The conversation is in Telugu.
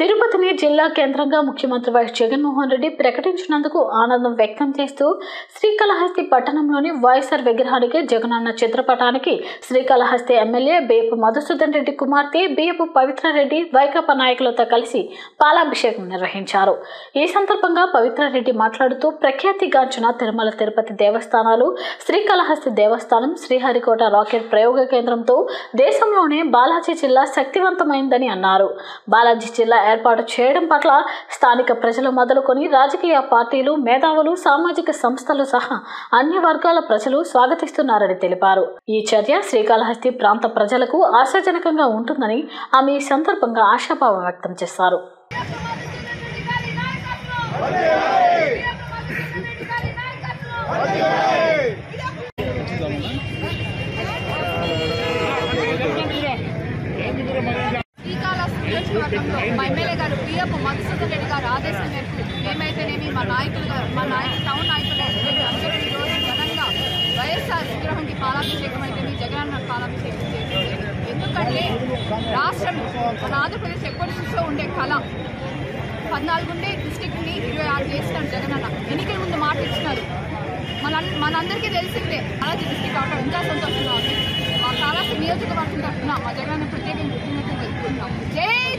తిరుపతిని జిల్లా కేంద్రంగా ముఖ్యమంత్రి వైఎస్ జగన్మోహన్ రెడ్డి ప్రకటించినందుకు ఆనందం వ్యక్తం చేస్తూ శ్రీకాళహస్తి పట్టణంలోని వైఎస్ఆర్ విగ్రహానికి జగనన్న చిత్రపటానికి శ్రీకాళహస్తి ఎమ్మెల్యే బియ్యపు మధుసూదన్ రెడ్డి కుమార్తె బియ్యపు పవిత్రారెడ్డి వైకాపా నాయకులతో కలిసి పాలాభిషేకం నిర్వహించారు ఈ సందర్భంగా పవిత్రారెడ్డి మాట్లాడుతూ ప్రఖ్యాతిగాంచిన తిరుమల తిరుపతి దేవస్థానాలు శ్రీకాళహస్తి దేవస్థానం శ్రీహరికోట రాకెట్ ప్రయోగ కేంద్రంతో దేశంలోనే బాలాజీ జిల్లా శక్తివంతమైందని అన్నారు బాలాజీ జిల్లా ఏర్పాటు చేయడం పట్ల స్థానిక ప్రజలు మొదలుకొని రాజకీయ పార్టీలు మేధావులు సామాజిక సంస్థలు సహా అన్ని వర్గాల ప్రజలు స్వాగతిస్తున్నారని తెలిపారు ఈ చర్య శ్రీకాళహస్తి ప్రాంత ప్రజలకు ఆశాజనకంగా ఉంటుందని ఆమె ఈ సందర్భంగా ఆశాభావం వ్యక్తం చేశారు శ్రీకాళహస్తి నియోజకవర్గంలో మా ఎమ్మెల్యే గారు పిఎఫ్ మధుసూదన్ రెడ్డి గారు ఆదేశం మేరకు మేమైతేనేమి మా నాయకులు గారు మా నాయకులు టౌన్ నాయకులు అయితేనేమి అందరూ ఈ రోజు ఘనంగా వైఎస్ఆర్ విగ్రహంకి పాలాభిషేకం అయితేనే జగనన్న పాలాభిషేకం చేసింది ఎందుకంటే రాష్ట్రం మన ఆంధ్రప్రదేశ్ ఎప్పటి నుంచో ఉండే కళ పద్నాలుగు ఉండే డిస్టిక్ని ఇరవై ఆరు చేసినాడు జగనన్న ఎన్నికల ముందు మాట ఇచ్చినారు మన మనందరికీ తెలిసిందే బాలాజీ డిస్టిక్ అవడం ఇంకా సంతోషంగా ఉంది మా కాళాస్తి నియోజకవర్గం తరఫున మా జగనన్న ప్రత్యేకంగా కృతజ్ఞతలు తెలుపుకుంటున్నాం జై